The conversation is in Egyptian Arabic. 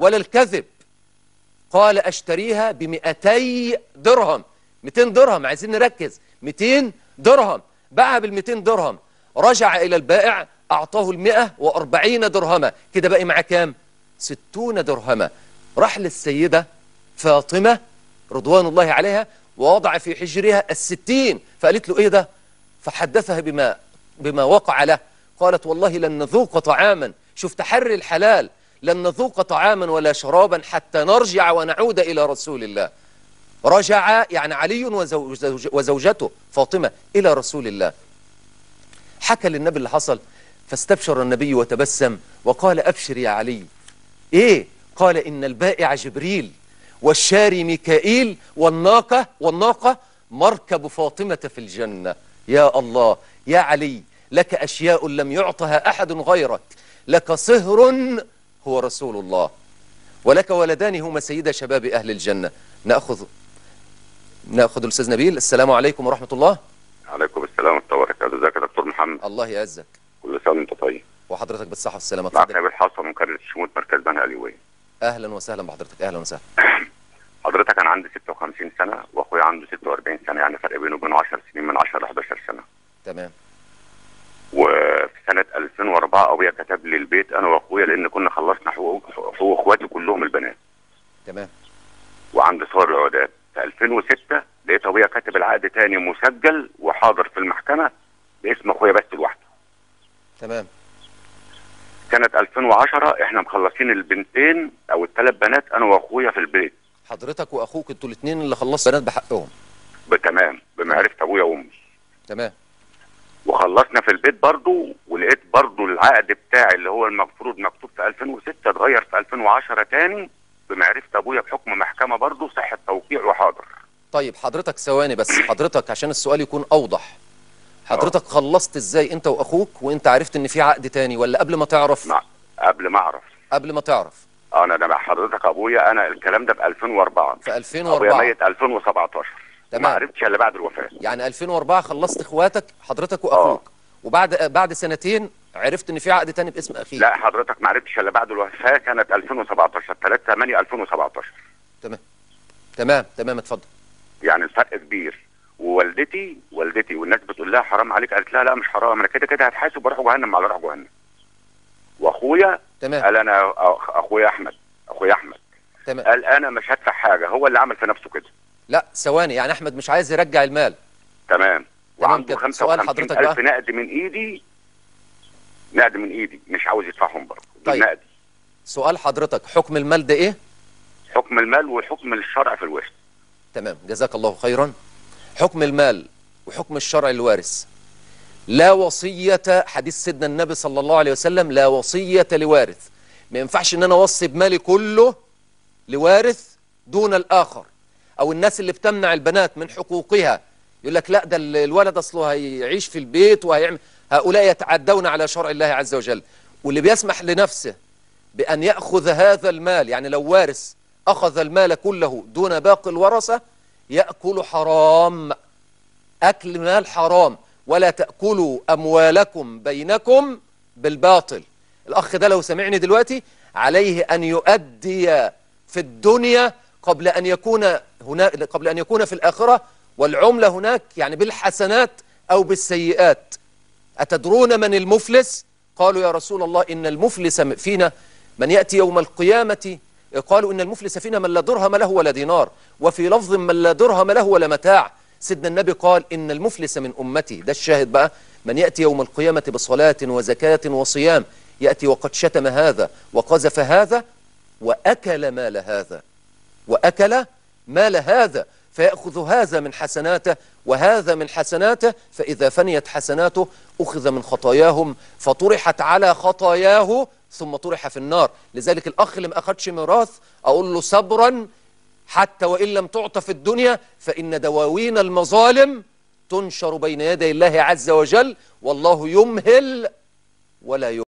ولا الكذب قال أشتريها بمئتي درهم 200 درهم عايزين نركز 200 درهم باعها بال 200 درهم رجع إلى البائع أعطاه المئة وأربعين درهما كده باقي معاه كام ستون درهما راح للسيدة فاطمة رضوان الله عليها ووضع في حجرها الستين فقالت له إيه ده فحدثها بما, بما وقع له قالت والله لن نذوق طعاما شوف تحري الحلال لن نذوق طعاما ولا شرابا حتى نرجع ونعود إلى رسول الله رجع يعني علي وزوج وزوجته فاطمة إلى رسول الله حكى للنبي اللي حصل فاستبشر النبي وتبسم وقال أبشر يا علي إيه قال إن البائع جبريل والشاري ميكائيل والناقة والناقة مركب فاطمة في الجنة يا الله يا علي لك أشياء لم يعطها أحد غيرك لك صهر هو رسول الله ولك ولدان هما سيدا شباب أهل الجنة نأخذ نأخذ الأستاذ نبيل السلام عليكم ورحمة الله عليكم السلام ورحمه الله وبركاته ازيك يا دكتور محمد الله يعزك كل سنه وانت طيب وحضرتك بالصحة والسلامة معك اتفضل نبيل حصن من قريه الشموت مركز بنها علويه أهلا وسهلا بحضرتك أهلا وسهلا حضرتك انا عندي 56 سنه واخويا عنده 46 سنه يعني فرق بينه وبين 10 سنين من 10 ل 11 سنه تمام وفي سنه 2004 ابويا كتب لي البيت انا واخويا لان كنا خلصنا حقوق حقوق اخواتي كلهم البنات تمام وعندي صور العقودات في 2006 لقيت ابويا كاتب العقد تاني مسجل وحاضر في المحكمه باسم اخويا بس لوحده تمام سنه 2010 احنا مخلصين البنتين او الثلاث بنات انا واخويا في البيت حضرتك وأخوك انتوا الاثنين اللي خلصتوا بنات بحقهم بتمام بمعرفه ابويا وامي تمام وخلصنا في البيت برضو ولقيت برضو العقد بتاعي اللي هو المفروض مكتوب في 2006 اتغير في 2010 تاني بمعرفه ابويا بحكم محكمه برضو صحه توقيع وحاضر طيب حضرتك ثواني بس حضرتك عشان السؤال يكون أوضح حضرتك خلصت ازاي انت واخوك وانت عرفت ان في عقد تاني ولا قبل ما تعرف مع قبل ما اعرف قبل ما تعرف انا ده مع حضرتك ابويا انا الكلام ده في 2004 في ابويا 2004 ميت 2017 تمام. ما عرفتش الا بعد الوفاه يعني 2004 خلصت اخواتك حضرتك واخوك وبعد بعد سنتين عرفت ان في عقد تاني باسم اخيك لا حضرتك ما عرفتش الا بعد الوفاه سنه 2017 3 8 2017 تمام تمام تمام اتفضل يعني الفرق كبير ووالدتي والدتي والناس بتقول لها حرام عليك قالت لها لا مش حرام انا كده كده هتحاسب واروح جهنم على روح جهنم واخويا تمام قال انا أخ- اخويا احمد اخويا احمد تمام قال انا مش هدفع حاجه هو اللي عمل في نفسه كده لا ثواني يعني احمد مش عايز يرجع المال تمام وعنده كده. سؤال 55 حضرتك ألف بقى. نقد من ايدي نقد من ايدي مش عاوز يدفعهم برضه طيب. بالنقد سؤال حضرتك حكم المال ده ايه حكم المال وحكم الشرع في الورث تمام جزاك الله خيرا حكم المال وحكم الشرع الوارث لا وصية حديث سيدنا النبي صلى الله عليه وسلم لا وصية لوارث ما ينفعش ان انا اوصي بمالي كله لوارث دون الاخر او الناس اللي بتمنع البنات من حقوقها يقول لك لا ده ال- الولد اصله هيعيش في البيت وهيعمل هؤلاء يتعدون على شرع الله عز وجل واللي بيسمح لنفسه بأن يأخذ هذا المال يعني لو وارث أخذ المال كله دون باقي الورثة يأكل حرام أكل مال حرام ولا تأكلوا أموالكم بينكم بالباطل الأخ ده لو سمعني دلوقتي عليه أن يؤدي في الدنيا قبل أن يكون هنا قبل أن يكون في الآخرة والعملة هناك يعني بالحسنات أو بالسيئات أتدرون من المفلس قالوا يا رسول الله إن المفلس فينا من يأتي يوم القيامة قالوا إن المفلس فينا من لا درهم له ولا دينار وفي لفظ من لا درهم له ولا متاع سيدنا النبي قال إن المفلس من أمتي ده الشاهد بقى من يأتي يوم القيامة بصلاة وزكاة وصيام يأتي وقد شتم هذا وقذف هذا وأكل مال هذا وأكل مال هذا فيأخذ هذا من حسناته وهذا من حسناته فإذا فنيت حسناته أخذ من خطاياهم فطرحت على خطاياه ثم طرح في النار لذلك الأخ اللي ما أخدش ميراث أقول له صبرا حتى وإن لم تعط في الدنيا فإن دواوين المظالم تنشر بين يدي الله عز وجل والله يمهل ولا يمهل